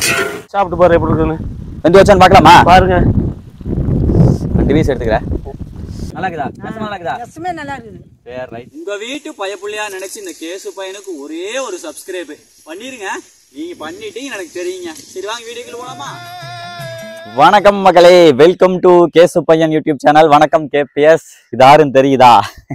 சாப்பிட்டு பாரு எப்படி இருக்குன்னு வெந்து வச்சான்னு பார்க்கலாமா பாருங்க ரெண்டு பீஸ் எடுத்துக்கிறேன் நல்லா இருக்குதா நெசமா நல்லா இருக்குதா ரசமே நல்லா இருக்குது சரி ரைட் உங்க வீட்டு பயப்புள்ளையா நினைச்சு இந்த கேசு பையனுக்கு ஒரே ஒரு சப்ஸ்கிரைப் பண்ணிருங்க நீங்க பண்ணிட்டீங்க எனக்கு தெரியுங்க சரி வாங்க வீடியோக்குள்ள போலாமா வணக்கம் மக்களே வெல்கம் டு கேசு பையன் யூடியூப் சேனல் வணக்கம் கேபிஎஸ் இது யாருன்னு தெரியுதா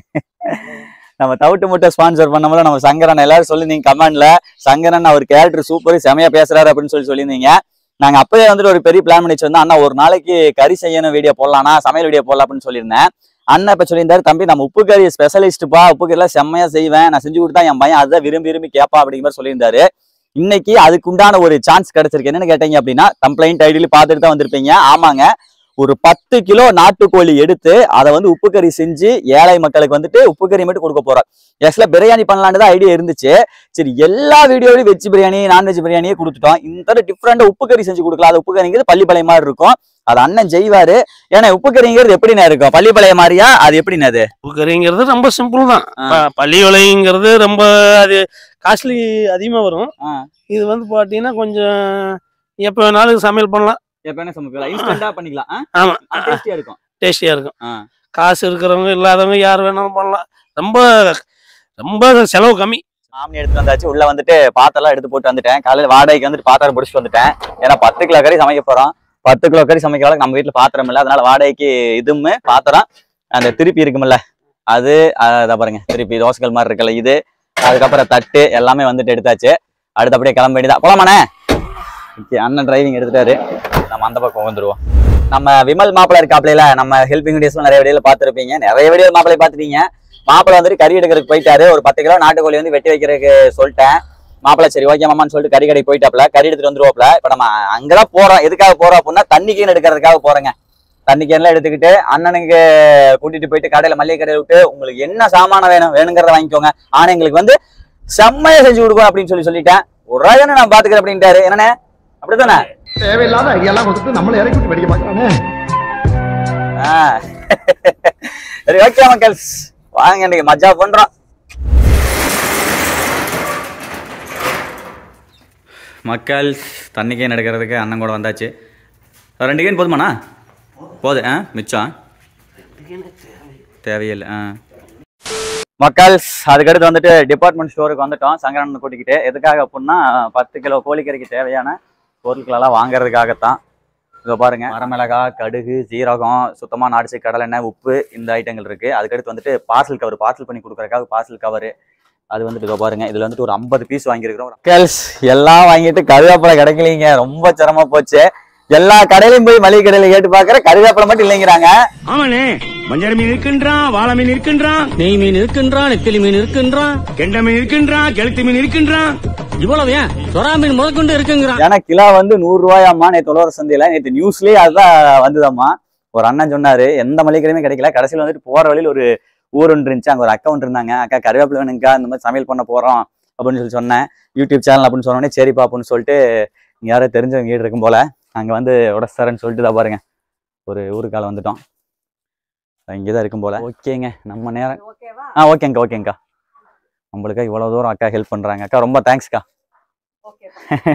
நம்ம தவிட்டு முட்டை ஸ்பான்சர் பண்ணும்போது நம்ம சங்கரன் எல்லாரும் சொல்லியிருந்தீங்க கமெண்ட்ல சங்கரன் அவர் கேரக்டர் சூப்பர் செமையா பேசுறாரு அப்படின்னு சொல்லி சொல்லியிருந்தீங்க நாங்க அப்பவே வந்துட்டு ஒரு பெரிய பிளான் பண்ணி வச்சிருந்தோம் அண்ணா ஒரு நாளைக்கு கறி செய்யணும் வீடியோ போடலாம்னா சமையல் வீடியோ போடலாம் அப்படின்னு சொல்லியிருந்தேன் அண்ணன் இப்ப சொல்லியிருந்தாரு தம்பி நம்ம உப்பு கறி ஸ்பெஷலிஸ்ட்பா உப்பு கறிலாம் செம்மையா செய்வேன் நான் செஞ்சு கொடுத்தா என் பையன் அதுதான் விரும்பி விரும்பி கேப்பா அப்படிங்கிற மாதிரி சொல்லியிருந்தாரு இன்னைக்கு அதுக்கு உண்டான ஒரு சான்ஸ் கிடைச்சிருக்கு என்னன்னு கேட்டீங்க அப்படின்னா கம்ப்ளைண்ட் ஐடியில பார்த்துட்டு தான் வந்திருப்பீங்க ஆமாங்க ஒரு பத்து கிலோ நாட்டுக்கோழி எடுத்து அதை வந்து உப்பு கறி செஞ்சு ஏழை மக்களுக்கு வந்துட்டு உப்பு கறி மட்டும் கொடுக்க போறோம் ஆக்சுவலா பிரியாணி பண்ணலான்னு தான் ஐடியா இருந்துச்சு சரி எல்லா வீடியோலையும் வெஜ் பிரியாணி நான்வெஜ் பிரியாணியே கொடுத்துட்டோம் இந்த தடவை டிஃப்ரெண்டா உப்பு கறி செஞ்சு கொடுக்கலாம் அது உப்பு கறிங்கிறது பள்ளிப்பாளையம் மாதிரி இருக்கும் அது அண்ணன் செய்வாரு ஏன்னா உப்பு கறிங்கிறது எப்படிண்ணா இருக்கும் பள்ளிப்பாளையம் மாதிரியா அது எப்படிண்ணா அது உப்புக்கறிங்கிறது ரொம்ப சிம்பிள் தான் ஆ. ப- பள்ளி விலைங்கிறது ரொம்ப அது காஸ்ட்லி அதிகமா வரும் ஆ. இது வந்து பாத்தீங்கன்னா கொஞ்சம் எப்ப வேணாலும் சமையல் பண்ணலாம் எப்ப என்ன சமைக்கலாம் இன்ஸ்டன்டா பண்ணிக்கலாம் ஆமா டேஸ்டியா இருக்கும் டேஸ்டியா இருக்கும் ஆ. காசு இருக்கிறவங்க இல்லாதவங்க யார் வேணாலும் பண்ணலாம் ரொம்ப ரொம்ப செலவு கம்மி ஆம்னி எடுத்து வந்தாச்சு உள்ள வந்துட்டு பாத்திரம் எடுத்து போட்டு வந்துட்டேன் காலையில வாடகைக்கு வந்துட்டு பாத்திரம் பிடிச்சிட்டு வந்துட்டேன் ஏன்னா பத்து கிலோ கறி சமைக்க போறோம் பத்து கிலோ கறி சமைக்க அளவுக்கு நம்ம வீட்டுல பாத்திரம் இல்லை அதனால வாடகைக்கு இதுவுமே பாத்திரம் அந்த திருப்பி இருக்கும்ல அது அதை பாருங்க திருப்பி தோசைகள் மாதிரி இருக்குல்ல இது அதுக்கப்புறம் தட்டு எல்லாமே வந்துட்டு எடுத்தாச்சு அடுத்து அப்படியே கிளம்ப வேண்டியதா போலாமாண்ணே ஓகே அண்ணன் டிரைவிங் எடுத்துட்டாரு நம்ம அந்த பக்கம் வந்துருவோம் நம்ம விமல் மாப்பிள்ளை இருக்காப்லையில நம்ம ஹெல்பிங் வீடியோஸ்லாம் நிறைய வீடியோல பார்த்துருப்பீங்க நிறைய வீடியோ மாப்பிள்ளை பார்த்துருப்பீங்க மாப்பிள்ளை வந்துட்டு கறி எடுக்கிறதுக்கு போயிட்டாரு ஒரு பத்து கிலோ நாட்டுக்கோழி வந்து வெட்டி வைக்கிறதுக்கு சொல்லிட்டேன் மாப்பிள்ளை சரி ஓகே மாமான்னு சொல்லிட்டு கறி கடைக்கு போயிட்டாப்ல கறி எடுத்துட்டு வந்துருவாப்ல இப்ப நம்ம அங்கதான் போறோம் எதுக்காக போறோம் அப்படின்னா தண்ணி கேன் எடுக்கிறதுக்காக போறேங்க தண்ணி கேன்லாம் எடுத்துக்கிட்டு அண்ணனுக்கு கூட்டிட்டு போயிட்டு கடையில மல்லிகை கடையில விட்டு உங்களுக்கு என்ன சாமானம் வேணும் வேணுங்கிறத வாங்கிக்கோங்க ஆனா எங்களுக்கு வந்து செம்மையா செஞ்சு கொடுக்கும் அப்படின்னு சொல்லி சொல்லிட்டேன் ஒரு ரூபாய் நான் பாத்துக்கிறேன் அப்படின்ட்டாரு என்னண்ணே அப்படித்தானே தேவையில்லாத ஐடியாலாம் கொடுத்துட்டு நம்மளை இறக்கி விட்டு படிக்க பார்க்கறானே ஆ. சரி ஓகே மக்கள்ஸ் வாங்க இன்னைக்கு மஜா பண்றோம் மக்கள் தண்ணி கேன் எடுக்கிறதுக்கு அண்ணன் கூட வந்தாச்சு ரெண்டு கேன் போதுமாண்ணா போது ஆ மிச்சம் தேவையில்லை ஆ மக்கள்ஸ் அதுக்கடுத்து வந்துட்டு டிபார்ட்மெண்ட் ஸ்டோருக்கு வந்துட்டோம் சங்கரன் கூட்டிக்கிட்டு எதுக்காக அப்படின்னா பத்து கிலோ கோழிக்கறிக்கு தேவையான பொருட்களெல்லாம் வாங்குறதுக்காகத்தான் இதோ பாருங்க வரமிளகா கடுகு சீரகம் சுத்தமா நாடிச்சு கடலெண்ணெய் உப்பு இந்த ஐட்டங்கள் இருக்கு அதுக்கடுத்து வந்துட்டு பார்சல் கவர் பார்சல் பண்ணி கொடுக்கறதுக்காக பார்சல் கவர் அது வந்துட்டு இதோ பாருங்க இதுல வந்துட்டு ஒரு ஐம்பது பீஸ் வாங்கியிருக்கிறோம் கேள்ஸ் எல்லாம் வாங்கிட்டு கருவேப்பிலை கிடைக்கலீங்க ரொம்ப சிரமமா போச்சு எல்லா கடையிலயும் போய் மளிகை கடையில கேட்டு பாக்குற கருவேப்பிலை மட்டும் இல்லைங்கிறாங்க ஆமாண்ணே மஞ்சள் மீன் இருக்கின்றான் வாழை மீன் இருக்கின்றான் நெய் மீன் இருக்கின்றான் நெத்திலி மீன் இருக்கின்றான் கெண்டை மீன் இருக்கின்றான் கெளுத்தி மீன் இருக்கின்றான் இவ்வளவு ஏன் சொரா மீன் முதற்கொண்டு இருக்குங்கிறான் ஏன்னா கிலோ வந்து நூறு ரூபாயாம்மா நேற்று உழவர் சந்தையில நேற்று நியூஸ்லயே அதுதான் வந்ததாம்மா ஒரு அண்ணன் சொன்னாரு எந்த மளிகையுமே கிடைக்கல கடைசியில் வந்துட்டு போற வழியில் ஒரு ஊர் ஒன்று இருந்துச்சு அங்க ஒரு அக்கா ஒன்று இருந்தாங்க அக்கா கருவேப்பிலை வேணுங்கக்கா இந்த மாதிரி சமையல் பண்ண போறோம் அப்படின்னு சொல்லி சொன்னேன் யூடியூப் சேனல் அப்படின்னு சொன்னோடனே சரிப்பா அப்படின்னு சொல்லிட்டு இங்க யாரோ தெரிஞ்சவங்க வீடு இருக்கும் போல அங்க வந்து உடச்சாரன்னு சொல்லிட்டு தான் பாருங்க ஒரு ஊருக்கால வந்துட்டோம் இங்கேதான் இருக்கும் போல ஓகேங்க நம்ம நேரம் ஓகேவா ஆ ஓகேங்கக்கா ஓகேங்கக்கா நம்மளுக்கு இவ்வளவு தூரம் அக்கா ஹெல்ப் பண்றாங்க அக்கா ரொம்ப தேங்க்ஸ்க்கா ஓகே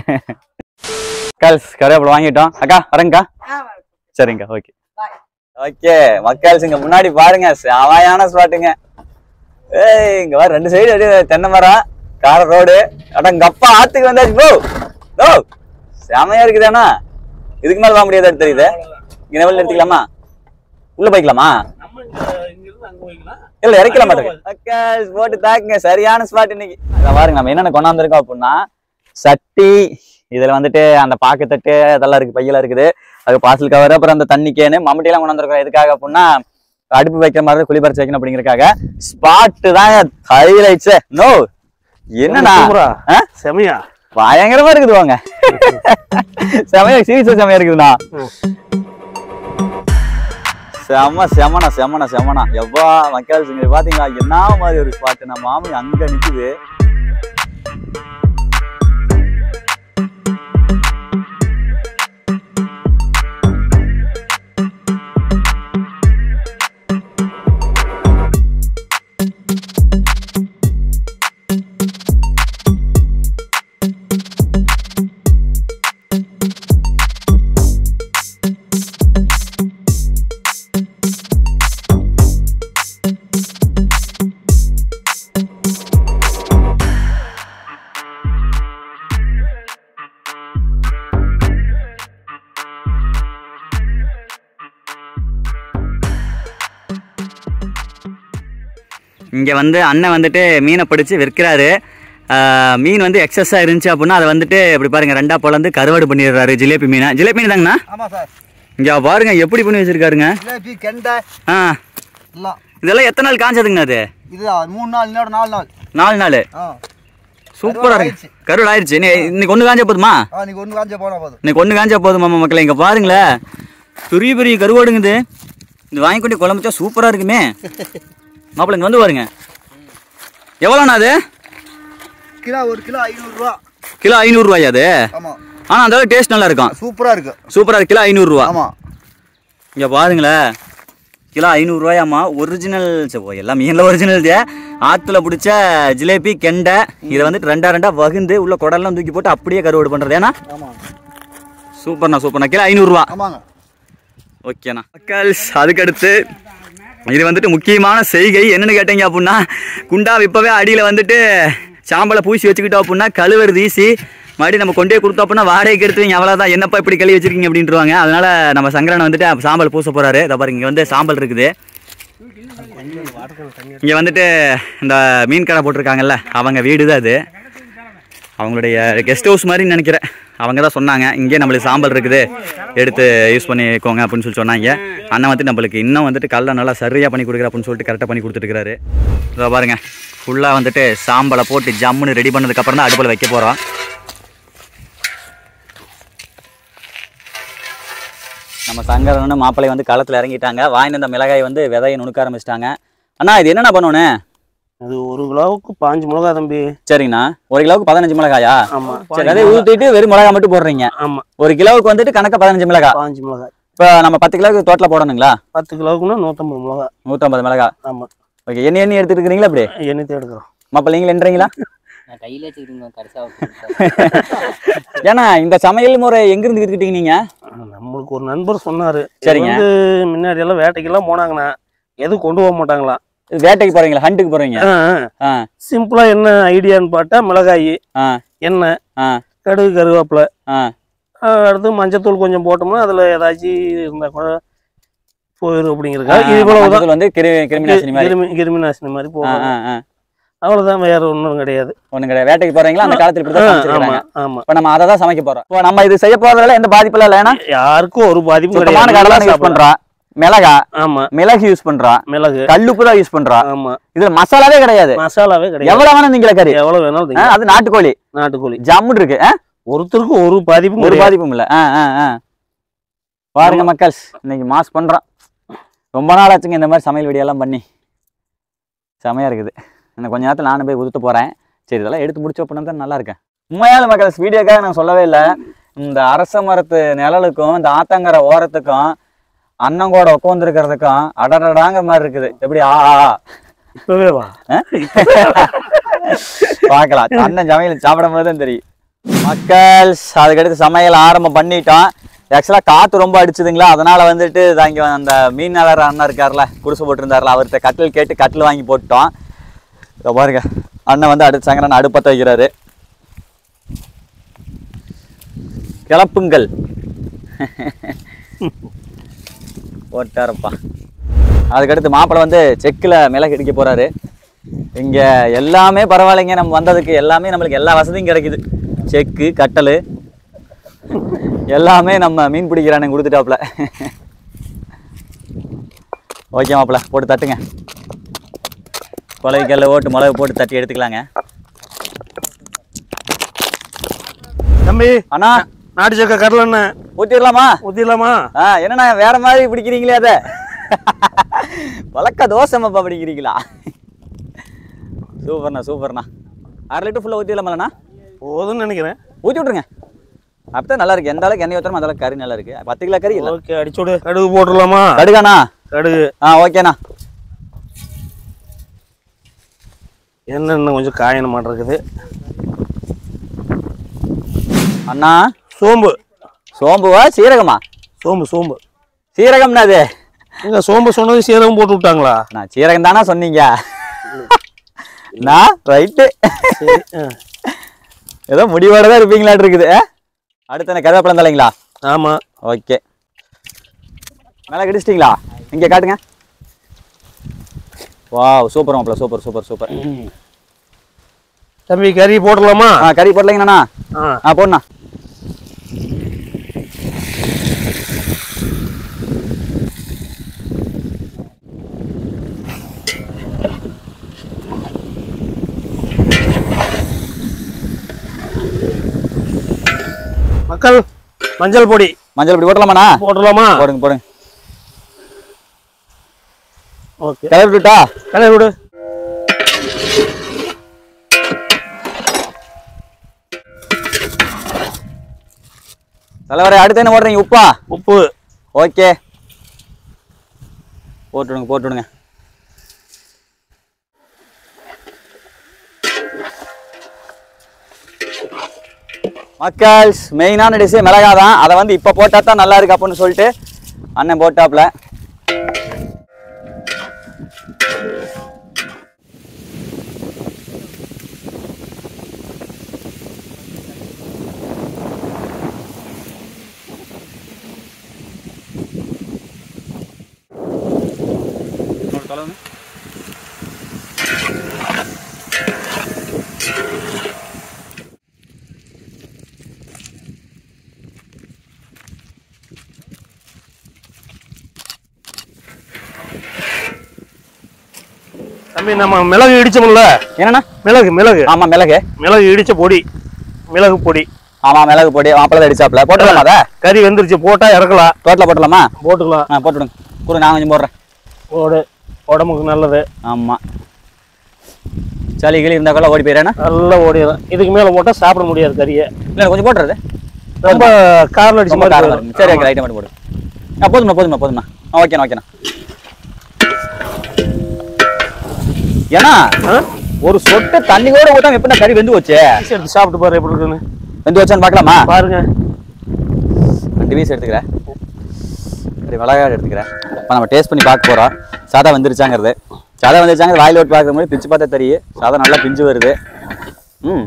கல்ஸ் கருவேப்பிலை வாங்கிட்டோம் அக்கா வரேங்கக்கா ஆ சரிங்கக்கா ஓகே பாய் ஓகே மக்கள்ஸ் இங்க முன்னாடி பாருங்க செமையான ஸ்பாட்டுங்க ஏய் இங்க வர ரெண்டு சைடு அப்படியே தென்னை மரம் கார ரோடு அடங்க அப்பா ஆத்துக்கு வந்தாச்சு போ ஓ செமையா இருக்குதானா இதுக்கு மேல வாங்க முடியாது தெரியுது இங்க நெவல் எடுத்துக்கலாமா உள்ள போய்க்கலாமா நம்ம இங்க இருந்து அங்க போய்க்கலாம் இல்ல இறக்கல மாட்டேங்க மக்கள்ஸ் போட்டு தாக்குங்க சரியான ஸ்பாட் இன்னைக்கு இதை பாருங்க நம்ம என்னென்ன கொண்டாந்துருக்கோம் அப்படின்னா சட்டி இதுல வந்துட்டு அந்த பாக்குத்தட்டு அதெல்லாம் இருக்கு பையெல்லாம் இருக்குது அது பார்சல் கவர் அப்புறம் அந்த தண்ணி கேனு மம்முட்டி எல்லாம் கொண்டாந்துருக்கோம் எதுக்காக அப்படின்னா அடுப்பு வைக்கிற மாதிரி குழி பறிச்சு வைக்கணும் அப்படிங்கறக்காக ஸ்பாட்டு தான் ஹைலைட்ஸ் நோ என்னண்ணா சூப்பரா? ஆ? செமையா பயங்கரமா இருக்குது வாங்க செமையா சீரியஸா செமையா இருக்குதுண்ணா செம செமனா செமனா செமனா எவ்வா மக்கள் இங்க பாத்தீங்களா என்ன மாதிரி ஒரு ஸ்பாட் நம்ம மாமி அங்க நிக்குது இங்கே வந்து அண்ணன் வந்துட்டு மீனை பிடிச்சி விற்கிறாரு ஆஹ், மீன் வந்து எக்ஸஸாக இருந்துச்சு அப்படின்னா அதை வந்துட்டு இப்படி பாருங்க ரெண்டா பொழந்து கருவாடு பண்ணிடுறாரு ஜிலேபி மீனை ஜிலேபி மீன் தாங்கண்ணா ஆமா சார் இங்கே பாருங்க எப்படி பண்ணி வச்சிருக்காருங்க ஜிலேபி கெண்டை ஆ எல்லாம் இதெல்லாம் எத்தனை நாள் காஞ்சதுங்கண்ணா அது இது மூணு நாள் இன்னொரு நாலு நாள் நாலு நாள் ஆ சூப்பராக கருவாடு இருக்கு கருவாடு ஆயிடுச்சு இன்னை- இன்னைக்கு ஒன்று காஞ்சா போதுமா ஆ நீங்க ஒன்று காஞ்ச போனா போதும் இன்னைக்கு ஒன்று காஞ்சா போதும் மாமா மக்களே இங்கே பாருங்களேன் பெரிய பெரிய கருவாடுங்க இது இது வாங்கி கொண்டு குழம்புச்சா சூப்பராக இருக்குமே மாப்பிள்ளை இங்கே வந்து பாருங்க எவ்வளோண்ணா அது கிலோ ஒரு கிலோ ஐநூறுரூவா கிலோ ஐநூறுரூவாயா அது ஆமா ஆனால் அந்த டேஸ்ட் நல்லா இருக்கும் சூப்பரா இருக்கு சூப்பராக இருக்கு கிலோ ஐநூறுரூவா ஆமா இங்கே பாருங்களேன் கிலோ ஐநூறுரூவாயாம்மா ஒரிஜினல் ஓ எல்லாம் மீனில் ஒரிஜினல் ஆற்றுல பிடிச்ச ஜிலேபி கெண்டை இதை வந்துட்டு ரெண்டா ரெண்டா வகுந்து உள்ள குடல்லாம் தூக்கி போட்டு அப்படியே கருவாடு பண்ணுறது ஏன்னா ஆமா சூப்பர்ண்ணா சூப்பர்ண்ணா கிலோ ஐநூறுரூவா ஆமாங்க ஓகேண்ணா மக்கள்ஸ் அதுக்கடுத்து இது வந்துட்டு முக்கியமான செய்கை என்னன்னு கேட்டீங்க அப்படின்னா குண்டா இப்போவே அடியில் வந்துட்டு சாம்பலை பூசி வச்சுக்கிட்டோம் அப்படின்னா கழுவுறது ஈஸி மறுபடியும் நம்ம கொண்டே கொடுத்தோம் அப்படின்னா வாடகைக்கு எடுத்துவீங்க அவ்வளோதான் என்னப்பா இப்படி கழுவி வச்சிருக்கீங்க அப்படின்ட்டுருவாங்க அதனால நம்ம சங்கரனை வந்துட்டு சாம்பல் பூச போறாரு இதை பாருங்க இங்கே வந்து சாம்பல் இருக்குது இங்கே வந்துட்டு இந்த மீன் கடை போட்டிருக்காங்கல்ல அவங்க வீடு தான் அது அவங்களுடைய கெஸ்ட் ஹவுஸ் மாதிரி நினைக்கிறேன் அவங்க தான் சொன்னாங்க இங்கே நம்மளுக்கு சாம்பல் இருக்குது எடுத்து யூஸ் பண்ணிக்கோங்க அப்படின்னு சொல்லி சொன்னாங்க அண்ணன் வந்து நம்மளுக்கு இன்னும் வந்துட்டு கல்ல நல்லா சரியாக பண்ணி கொடுக்குற அப்படின்னு சொல்லிட்டு கரெக்டாக பண்ணி கொடுத்துருக்காரு இதோ பாருங்க ஃபுல்லாக வந்துட்டு சாம்பலை போட்டு ஜம்முன்னு ரெடி பண்ணதுக்கப்புறம் தான் அடுப்பில் வைக்க போகிறோம் நம்ம சங்கரன்னு மாப்பிள்ளை வந்து களத்தில் இறங்கிட்டாங்க வாங்கிட்டு வந்த மிளகாய் வந்து விதையை நுணுக்க ஆரம்பிச்சிட்டாங்க அண்ணா இது என்னண்ணா பண்ணணும் அது ஒரு கிலோவுக்கு பாஞ்சு மிளகா தம்பி சரிங்கண்ணா ஒரு கிலோவுக்கு பதினஞ்சு மிளகாயா ஆமா சரி அதை ஊற்றிட்டு வெறும் மிளகாய் மட்டும் போடுறீங்க ஆமா ஒரு கிலோவுக்கு வந்துட்டு கணக்கா பதினஞ்சு மிளகாய் பாஞ்சு மிளகாய் இப்போ நம்ம பத்து கிலோவுக்கு தோட்டில் போடணுங்களா பத்து கிலோவுக்குன்னா நூற்றம்பது மிளகா நூற்றம்பது மிளகாய் ஆமா ஓகே எண்ணி எண்ணி எடுத்துட்டு இருக்கிறீங்களா அப்படி எண்ணெய் எடுக்கிறோம் மாப்பிள்ள நீங்கள் என்றீங்களா நான் கையில வச்சுக்கிட்டு கடைசியாக ஏன்னா இந்த சமையல் முறை எங்கிருந்து கற்றுக்கிட்டீங்க நீங்க நம்மளுக்கு ஒரு நண்பர் சொன்னாரு இது சரிங்க. வந்து முன்னாடி எல்லாம் வேட்டைக்கெல்லாம் போனாங்கண்ணா எதுவும் கொண்டு போக மாட்டாங்களாம் வேட்டைக்கு போறீங்களா ஹண்ட்டுக்கு போறீங்க ஆ சிம்பிளா என்ன ஐடியான்னு பார்த்தா மிளகாய் ஆ எண்ணெய் ஆ கடுகு கருவேப்பிலை ஆ ஆ, அடுத்து மஞ்சத்தூள் கொஞ்சம் போட்டோம்னா அதுல ஏதாச்சும் இருந்தா கூட போயிடும் அப்படிங்கிறதுக்காக இது இவ்வளவுதான் மஞ்சள் வந்து கிருமி கிருமி நாசினி மாதிரி கிருமி கிருமி நாசினி மாதிரி ஆ போகும் ஆ ஆ அவ்வளவுதான் வேற ஒண்ணும் கிடையாது ஒண்ணு கிடையாது வேட்டைக்கு போறீங்களா அந்த காலத்துல இப்படி தான் ஆ, சமைச்சிருக்காங்க ஆமா ஆமா இப்போ நம்ம அதை தான் சமைக்க போறோம் இப்போ நம்ம இது செய்ய போறதால எந்த பாதிப்பும் இல்லை ஏன்னா யாருக்கும் ஒரு பாதிப்பும் சுத்தமான கிடையாது கடலை யூஸ் சாப்பிடலாம். பண்றோம் மிளகா ஆமா மிளகு யூஸ் பண்றோம் மிளகு கல்லுப்பு தான் யூஸ் பண்றோம் ஆமா இதுல மசாலாவே கிடையாது மசாலாவே கிடையாது எவ்வளவு வேணும் நீங்கள கறி எவ்வளவு வேணாலும் ஆ, திங்க. அது நாட்டுக்கோழி நாட்டுக்கோழி ஜம்முன்னு இருக்கு ஆ? ஒருத்தருக்கும் ஒரு பாதிப்பும் ஒரு கிடையாது பாதிப்பும் இல்ல ஆ, ஆ, ஆ. பாருங்க மக்கள் இன்னைக்கு மாஸ் பண்றோம் ரொம்ப நாள் ஆச்சுங்க இந்த மாதிரி சமையல் வீடியோ எல்லாம் பண்ணி செமையா இருக்குது இன்னும் கொஞ்ச நேரத்தில் நானும் போய் உதுத்து போறேன் சரி இதெல்லாம் எடுத்து முடிச்ச அப்படின்னா தான் நல்லா இருக்கேன் உண்மையால மக்கள் வீடியோக்காக நான் சொல்லவே இல்லை இந்த அரச மரத்து நிழலுக்கும் இந்த ஆத்தங்கரை ஓரத்துக்கும் அண்ணன் கூட உட்காந்துருக்கிறதுக்கும் அடடடாங்கிற மாதிரி இருக்குது எப்படி ஆ ஆ, ஆ. இப்பவே வா பார்க்கலாம் அண்ணன் சமையல் சாப்பிடும் போது தான் தெரியும் மக்கள் அதுக்கடுத்து சமையல் ஆரம்பம் பண்ணிட்டோம் ஆக்சுவலாக காற்று ரொம்ப அடிச்சுதுங்களா அதனால வந்துட்டு இதான் இங்கே அந்த மீனவர் அண்ணன் இருக்கார்ல குடிசை போட்டிருந்தார்ல அவர்கிட்ட கட்டில் கேட்டு கட்டில் வாங்கி போட்டுட்டோம் இதோ பாருங்க அண்ணன் வந்து அடுத்து சங்கரன் அடுப்பத்த வைக்கிறாரு கிளப்புங்கள் போட்டாரப்பா அதுக்கடுத்து மாப்பிள்ளை வந்து செக்கில் மிளகு இடிக்க போறாரு இங்க எல்லாமே பரவாயில்லைங்க நம்ம வந்ததுக்கு எல்லாமே நம்மளுக்கு எல்லா வசதியும் கிடைக்குது செக்கு கட்டல் எல்லாமே நம்ம மீன் பிடிக்கிறானு கொடுத்துட்டாப்புல ஓகே மாப்பிள்ள போட்டு தட்டுங்க கொலைக்கல்ல ஓட்டு மிளகு போட்டு தட்டி எடுத்துக்கலாங்க தம்பி அண்ணா நாட்டு சக்க கடலண்ண ஊற்றிடலாமா ஊத்திடலாமா ஆ என்னண்ணா வேற மாதிரி பிடிக்கிறீங்களே அதை வழக்க தோசைமாப்பா பிடிக்கிறீங்களா சூப்பர்ண்ணா சூப்பர்ண்ணா அரை லிட்டர் ஃபுல்லாக ஊற்றிடலாமல்லண்ணா போதும்னு நினைக்கிறேன் ஊற்றி விட்ருங்க அப்பதான் நல்லா இருக்கு எந்த அளவுக்கு எண்ணெய் ஊற்றுறோமோ அந்த அளவுக்கு கறி நல்லா இருக்கு பத்து கிலோ கறி இல்லை ஓகே அடிச்சுடு கடுகு போட்டுடலாமா கடுகாண்ணா கடுகு ஆ ஓகேண்ணா என்ன இன்னும் கொஞ்சம் காயண மாட்டிருக்குது அண்ணா சோம்பு சோம்புவா சீரகமா சோம்பு சோம்பு சீரகம்னா அது எங்க சோம்பு சொன்னது சீரகம் போட்டு விட்டாங்களா நான் சீரகம் தானா சொன்னீங்க நான் ரைட்டு சரி ஆ. ஏதோ முடிவோட தான் இருப்பீங்களாட்டு இருக்குது ஆ? அடுத்து என்ன கருவேப்பிலம் தலைங்களா ஆமா ஓகே மேலே கிடிச்சிட்டிங்களா இங்கே காட்டுங்க வா சூப்பர் மாப்பிள சூப்பர் சூப்பர் சூப்பர் தம்பி கறி போடலாமா ஆ கறி போடலைங்கண்ணா ஆ ஆ போடணா மக்கள் மஞ்சள் பொடி மஞ்சள் பொடி போட்டலாமாண்ணா போடலாமா போடுங்க போடுங்க ஓகே கிளறி விட்டுட்டா கலர் விடு தலைவரே அடுத்து என்ன போடுறீங்க உப்பா உப்பு ஓகே போட்டுடுங்க போட்டுடுங்க மக்கள்ஸ் மெயினான டிஷ்ஷு மிளகா தான் அதை வந்து இப்போ போட்டால் தான் நல்லா இருக்கு அப்படின்னு சொல்லிட்டு அண்ணன் போட்டாப்ல தம்பி நம்ம மிளகு இடிச்சோம்ல என்னண்ணா மிளகு மிளகு ஆமாம் மிளகு மிளகு இடிச்ச பொடி மிளகு பொடி ஆமாம் மிளகு பொடி மாப்பிள்ளை அடிச்சாப்ல போட்டுடலாமா அதை கறி வெந்துருச்சு போட்டா இறக்கலாம் டோட்டலாக போட்டுடலாமா போட்டுக்கலாம் ஆ போட்டுடுங்க கூட நான் கொஞ்சம் போடுறேன் போடு உடம்புக்கு நல்லது ஆமாம் சளி கிளி இருந்தா கூட ஓடி போயிடுறேண்ணா நல்லா ஓடிடும் இதுக்கு மேல போட்டா சாப்பிட முடியாது கறியை இல்லை கொஞ்சம் போட்டுறது ரொம்ப காரில் அடிச்ச ரொம்ப மாதிரி காரம் போயிடும். இருக்கு. சரி ஓகே ரைட்டை மட்டும் போடு ஆ போதும்ண்ணா போதும்ண்ணா போதும்ண்ணா ஆ ஓகேண்ணா ஓகேண்ணா ஏன்னா ஆ? ஒரு சொட்டு தண்ணி கூட ஊத்தாம எப்படின்னா கறி வெந்து போச்சு பீஸ் எடுத்து சாப்பிட்டு பாரு எப்படி இருக்குன்னு வெந்து வச்சான்னு பார்க்கலாமா பாருங்க ரெண்டு பீஸ் எடுத்துக்கிறேன் சரி மிளகாய் எடுத்துக்கிறேன் இப்போ நம்ம டேஸ்ட் பண்ணி பார்க்க போகிறோம் சாதா வந்துருச்சாங்கிறது சாதா வந்துருச்சாங்க வாயில் ஓட்டு பார்க்கும் போது பிஞ்சு பார்த்தா தெரியும் சாதா நல்லா பிஞ்சு வருது ம்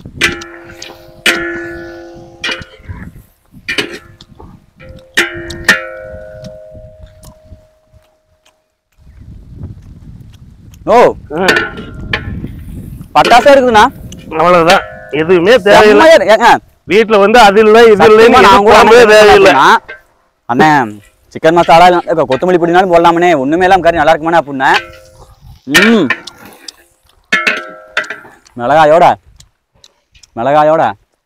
ஓ ம், பட்டாசா இருக்குதுண்ணா அவ்வளவுதான் எதுவுமே தேவையில்லை செம்மையா இருக்கு. ஏங்க, வீட்டுல வந்து அது இல்ல இது சத்தியமா இல்லைன்னு நான் கூட குழம்பே அண்ணன் தேவையில்லை சொன்னா, அண்ணன் சிக்கன் மசாலா இல்ல, இப்ப கொத்தமல்லி பொடினாலும் போடலாமனே ஒண்ணுமே இல்லாம கறி நல்லா இருக்குமானே அப்படின்னேன் ம் மிளகாயோட மிளகாயோட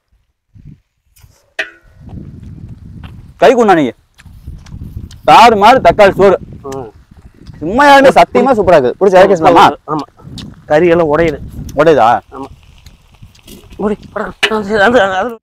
கை குண்டா நீங்க தாறு மாதிரி தக்காளி சோறு ம். உண்மையாலுமே சத்தியமா சூப்பரா இருக்கு பிடிச்ச இறக்கி சொல்லலாமா ஆமா கறி எல்லாம் உடையுது உடையுதா முடி, படா. ஆ, சரி, அது- அது-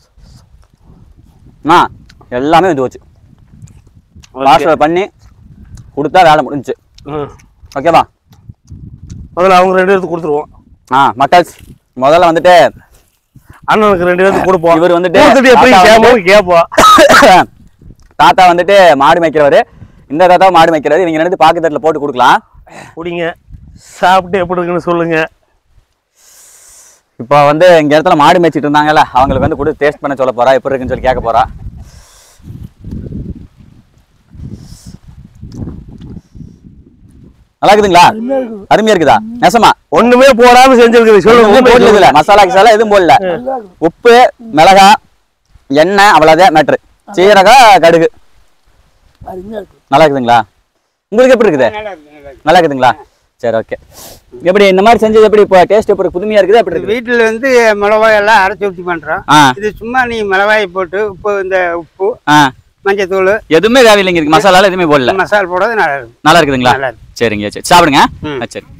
அண்ணா எல்லாமே வந்து போச்சு பார்சல் பண்ணி கொடுத்தா வேலை முடிஞ்சுச்சு ம். ஓகேவா முதல்ல அவங்க ரெண்டு பேருக்கு கொடுத்துருவோம் ஆ மக்கள்ஸ் முதல்ல வந்துட்டு அண்ணனுக்கு ரெண்டு பேருக்கு கொடுப்போம் இவர் வந்துட்டு கொடுத்துட்டு எப்படி தாத்தா கேட்போம் கேட்போம் தாத்தா வந்துட்டு மாடு மேய்க்கிறவரு இந்த தாத்தா மாடு மேய்க்கிறாரு இவங்க ரெண்டு பாக்கு தட்டில் போட்டு கொடுக்கலாம் குடிங்க சாப்பிட்டு எப்படி இருக்குன்னு சொல்லுங்க இப்போ வந்து இங்க இடத்துல மாடு மேய்ச்சிட்டு இருந்தாங்கல்ல அவங்களுக்கு வந்து கொடுத்து டேஸ்ட் பண்ண சொல்ல போறா எப்படி இருக்குன்னு சொல்லி கேட்க போறா நல்லா இருக்குதுங்களா அருமையா இருக்குதா நெசமா ஒண்ணுமே போடாம செஞ்சிருக்குது எதுவும் போடல இதுல சொல்லுங்க மசாலா கிசாலா எதுவும் போடல உப்பு மிளகா எண்ணெய் அவ்வளவுதான் மேட்ரு சீரகம் கடுகு நல்லா இருக்குதுங்களா உங்களுக்கு எப்படி இருக்குது நல்லா இருக்குதுங்களா சரி ஓகே எப்படி இந்த மாதிரி செஞ்சது எப்படி இப்போ டேஸ்ட் எப்படி புதுமையா இருக்குது எப்படி இருக்குது வீட்டில் வந்து மிளகாய் எல்லாம் அரைச்சி ஊற்றி பண்ணுறோம் ஆ இது சும்மா நீ மிளகாய் போட்டு உப்பு இந்த உப்பு ஆ மஞ்சத்தூள் எதுவுமே தேவையில்லைங்க இதுக்கு மசாலா எதுவுமே போடல மசாலா போடுறது நல்லா இருக்கும் நல்லா இருக்குதுங்களா நல்லா இருக்கு. சரிங்க சரி சாப்பிடுங்க ம். ஆ, சரி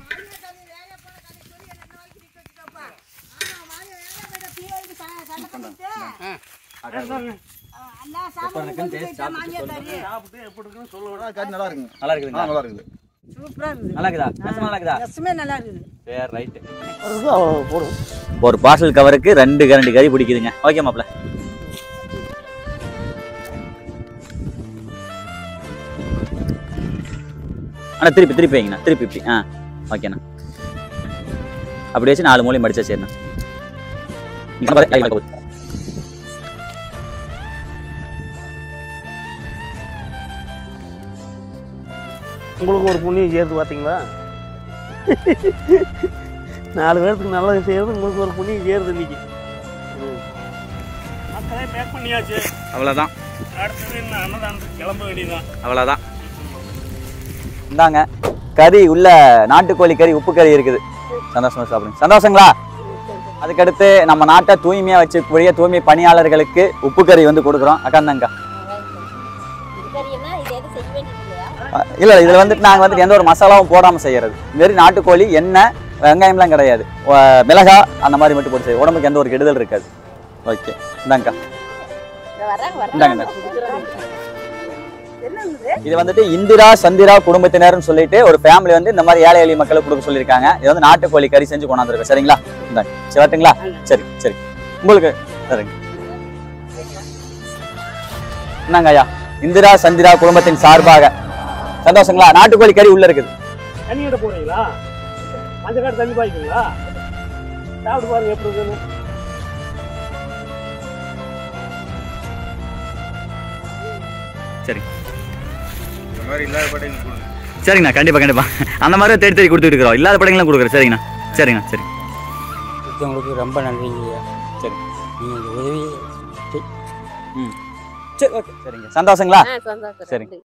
கறி நல்லா இருக்குங்க நல்லா ஆ, இருக்குதுங்களா நல்லா இருக்குது நல்லா இருக்குதா நெசமா நல்லா இருக்குதா ரசமே நல்லா இருக்குது சரி ரைட்டு போடும் ஒரு பார்சல் கவருக்கு ரெண்டு கரண்டி கறி பிடிக்குதுங்க ஓகே மாப்ள அண்ணா திருப்பி திருப்பி வைங்கண்ணா திருப்பி இப்படி ஆ ஓகேண்ணா அப்படி வச்சு நாலு மூலையும் மடிச்சா சரிண்ணா நீங்க பாரு, கை வைக்க போகுது. உங்களுக்கு ஒரு புண்ணியம் சேர்த்து பார்த்தீங்களா நாலு பேர்த்துக்கு நல்லது செய்யறது உங்களுக்கு ஒரு புண்ணியம் சேருது இன்னைக்கு மக்களே பேக் பண்ணியாச்சு அவ்வளோதான் அடுத்தது என்ன அன்னதானத்துக்கு கிளம்ப வேண்டியதுதான் அவ்வளோதான் இந்தாங்க கறி உள்ள நாட்டுக்கோழி கறி உப்பு கறி இருக்குது சந்தோஷமா சாப்பிடுங்க சந்தோஷங்களா அதுக்கடுத்து நம்ம நாட்டை தூய்மையாக வச்சுக்கூடிய தூய்மை பணியாளர்களுக்கு உப்பு கறி வந்து கொடுக்குறோம் அக்கா இந்தாங்கக்கா இதுக்கறியெல்லாம் இது எதுவும் செய்ய வேண்டியது இல்லையா அஹ் இல்ல இதுல வந்துட்டு நாங்க வந்துட்டு எந்த ஒரு மசாலாவும் போடாம செய்யறது வெறும் நாட்டுக்கோழி எண்ணெய் வெங்காயம்லாம் கிடையாது அஹ் மிளகா அந்த மாதிரி மட்டும் போட்டு செய்யும் உடம்புக்கு எந்த ஒரு கெடுதல் இருக்காது ஓகே இந்தாங்கக்கா இந்த வர்றாங்க இந்தாங்க வர்றாங்க இது வந்துட்டு இந்திரா சந்திரா குடும்பத்தினர்னு சொல்லிட்டு ஒரு ஃபேமிலி வந்து இந்த மாதிரி ஏழை எளிய மக்களுக்கு கொடுக்க சொல்லியிருக்காங்க இது வந்து நாட்டுக்கோழி கறி செஞ்சு கொண்டாந்துருக்கோம் சரிங்களா இந்தாங்க சரி வரட்டுங்களா சரி சரி உங்களுக்கு சரிங்க என்னங்க ஐயா இந்திரா சந்திரா குடும்பத்தின் சார்பாக சந்தோஷங்களா நாட்டுக்கோழி கறி உள்ள இருக்குது தண்ணி விட போறீங்களா மஞ்சள் காட்டு தண்ணி பாய்க்குங்களா சாப்பிட்டு பாருங்க எப்படி இருக்குன்னு சரி சரிங்கண்ணா கண்டிப்பா கண்டிப்பா அந்த மாதிரி தேடி தேடி கொடுத்துட்டு இருக்கிறோம் இல்லாத படங்கள்லாம் கொடுக்குறோம் சரிங்கண்ணா சரிங்கண்ணா சரி உங்களுக்கு ரொம்ப நன்றிங்க சரி நீங்கள் இந்த உதவி ம் சரி ஓகே சரிங்க சந்தோஷங்களா ஆ சந்தோஷம் சரி. நன்றி.